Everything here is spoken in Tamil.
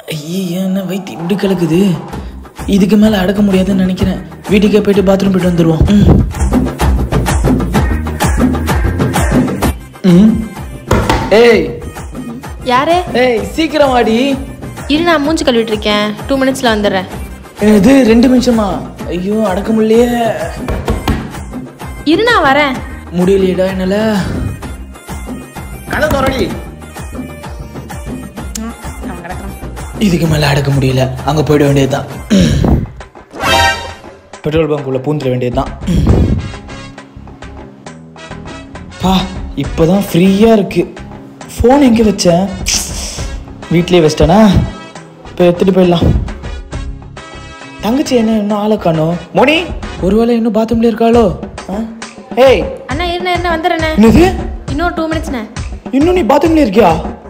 ஐயே என்ன வயிற்று இப்படி கலக்குது இதுக்கு மேலே அடக்க முடியாதுன்னு நினைக்கிறேன் வீட்டுக்கே போயிட்டு பாத்ரூம் போயிட்டு வந்துடுவோம் ம். ம் ஏய் யாரு ஏய் சீக்கிரம் வாடி இரு நான் மூஞ்சி கழுவிட்டு இருக்கேன் டூ மினிட்ஸ்ல வந்துடுறேன் இது ரெண்டு நிமிஷமா ஐயோ அடக்க முடியலையே இரு நான் வரேன் முடியலையேடா என்னால கதை தோரடி இதுக்கு மேல அடக்க முடியல அங்க போயிட வேண்டியதுதான் பெட்ரோல் பங்க் உள்ள பூந்துட வேண்டியதுதான் பா இப்போதான் ஃப்ரீயா இருக்கு ஃபோன் எங்க வச்சேன் வீட்லயே வச்சிட்டேனா இப்போ எடுத்துட்டு போயிடலாம் தங்கச்சி என்ன இன்னும் ஆளை காணோம் மோனி ஒருவேளை இன்னும் பாத்ரூம்ல இருக்காளோ ஆ? ஏய் அண்ணா இருண்ணே இருண்ணே வந்துடுறேண்ணே என்னது இன்னும் டூ மினிட்ஸ்ண்ணே இன்னும் நீ பாத்ரூம்ல இருக்கியா